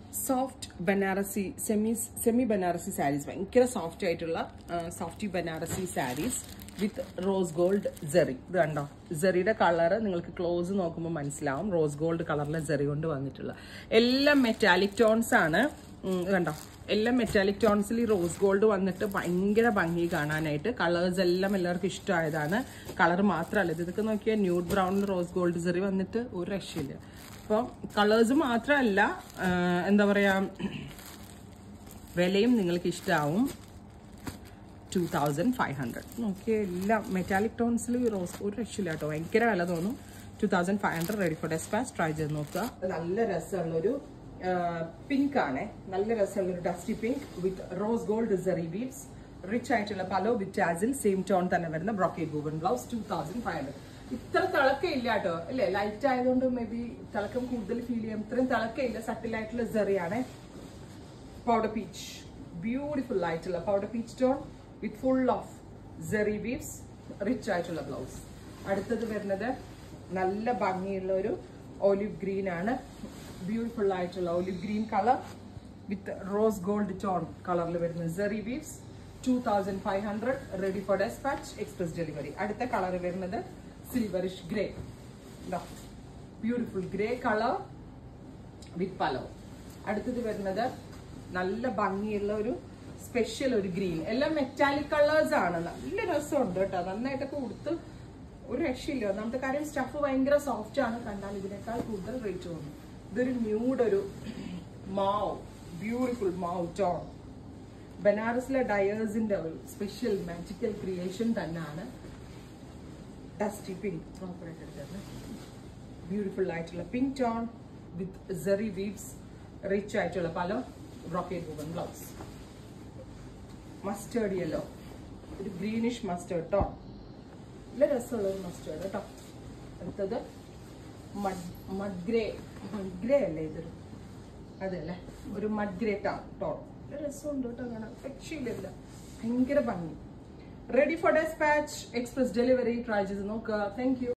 soft Banarasi semi semi Banarasi saris ഭയങ്കര soft ആയിട്ടുള്ള സോഫ്റ്റി Banarasi saris with rose gold zari ഇത് കണ്ടോ ജെറിയുടെ കളർ നിങ്ങൾക്ക് ക്ലോസ് നോക്കുമ്പോൾ മനസ്സിലാവും റോസ് ഗോൾഡ് കളറിലെ ജെറി കൊണ്ട് വന്നിട്ടുള്ള എല്ലാം മെറ്റാലിക് ടോൺസ് ആണ് ഉം, ഇത് കണ്ടോ എല്ലാം മെറ്റാലിക് ടോൺസിൽ ഈ റോസ് ഗോൾഡ് വന്നിട്ട് ഭയങ്കര ഭംഗി കാണാനായിട്ട് കളേഴ്സ് എല്ലാം എല്ലാവർക്കും ഇഷ്ടമായതാണ് കളർ മാത്രമല്ല ഇത് ഇതൊക്കെ നോക്കിയാൽ ന്യൂഡ് ബ്രൗണിൽ റോസ് ഗോൾഡ് ജെറി വന്നിട്ട് ഒരു രക്ഷയില്ല അപ്പം കളേഴ്സ് മാത്രമല്ല ആ, എന്താ പറയാ വിലയും നിങ്ങൾക്ക് ഇഷ്ടമാവും ടു തൗസൻഡ് ഫൈവ് ഹൺഡ്രഡ് നോക്കിയ എല്ലാം മെറ്റാലിക് ടോൺസിൽ റോസ് ഒരു രക്ഷയില്ല കേട്ടോ ഭയങ്കര വില തോന്നും two thousand five hundred ready for dispatch try ചെയ്ത് നോക്കുക നല്ല രസമുള്ളൊരു പിങ്ക് ആണ് നല്ല രസമുള്ളൊരു dusty pink with rose gold zari beads rich ആയിട്ടുള്ള pallu with tassel same tone തന്നെ വരുന്ന ബ്രോക്കേറ്റ് ഗൂഗൺ blouse two thousand five hundred ഇത്ര തിളക്കം ഇല്ല കേട്ടോ അല്ലേ ലൈറ്റ് ആയതുകൊണ്ട് മേ ബി തിളക്കം കൂടുതൽ ഫീൽ ചെയ്യാം ഇത്രയും തിളക്കം ഇല്ല സട്ടിലായിട്ടുള്ള സെറിയാണ് പൗഡർ പീച്ച് ബ്യൂട്ടിഫുൾ ആയിട്ടുള്ള powder peach tone with full of zari weaves rich ആയിട്ടുള്ള ബ്ലൗസ് അടുത്തത് വരുന്നത് നല്ല ഭംഗിയുള്ള ഒരു ഓലിവ് ഗ്രീൻ ആണ് ബ്യൂട്ടിഫുൾ ആയിട്ടുള്ള olive green colour with rose gold tone കളറിൽ വരുന്ന zari weaves two thousand five hundred ready for dispatch express delivery അടുത്ത കളർ വരുന്നത് silverish grey beautiful grey colour with pallu അടുത്തത് വരുന്നത് നല്ല ഭംഗിയുള്ള ഒരു സ്പെഷ്യൽ ഒരു ഗ്രീൻ എല്ലാം മെറ്റാലിക് കളേഴ്സ് ആണ് നല്ല രസമുണ്ട് കേട്ടോ നന്നായിട്ടൊക്കെ കൊടുത്ത് ഒരു രക്ഷയില്ല ഒന്നാമത്തെ കാര്യം സ്റ്റഫ് ഭയങ്കര സോഫ്റ്റ് ആണ് കണ്ടാൽ ഇതിനേക്കാൾ കൂടുതൽ റേറ്റ് തോന്നും ഇതൊരു ന്യൂഡ് ഒരു മാവ് ബ്യൂട്ടിഫുൾ മാവ് ടോൺ ബനാറസിലെ ഡയേഴ്സിന്റെ ഒരു സ്പെഷ്യൽ മാജിക്കൽ ക്രിയേഷൻ തന്നെയാണ് ഡസ്റ്റി പിങ്ക് പ്രോപ്പറായിട്ട് എടുത്തത് ബ്യൂട്ടിഫുൾ ആയിട്ടുള്ള pink tone with zari weaves rich ആയിട്ടുള്ള പല റോക്കറ്റ് വുവൻ ബ്ലൗസ് മസ്റ്റേർഡ് യെല്ലോ ഒരു ഗ്രീനിഷ് മസ്റ്റേർഡ് ടോൺ നല്ല രസമുള്ള ഒരു മസ്റ്റേർഡ് കേട്ടോ അടുത്തത് mud mud grey mud grey അല്ലേ ഇതൊരു അതെ അല്ലേ ഒരു മഡ് ഗ്രേ ടോൺ ടോൺ നല്ല രസമുണ്ട് കേട്ടോ കാണാൻ രക്ഷയില്ല ഭയങ്കര ഭംഗി ready for dispatch express delivery try ചെയ്ത് നോക്കുക താങ്ക് യു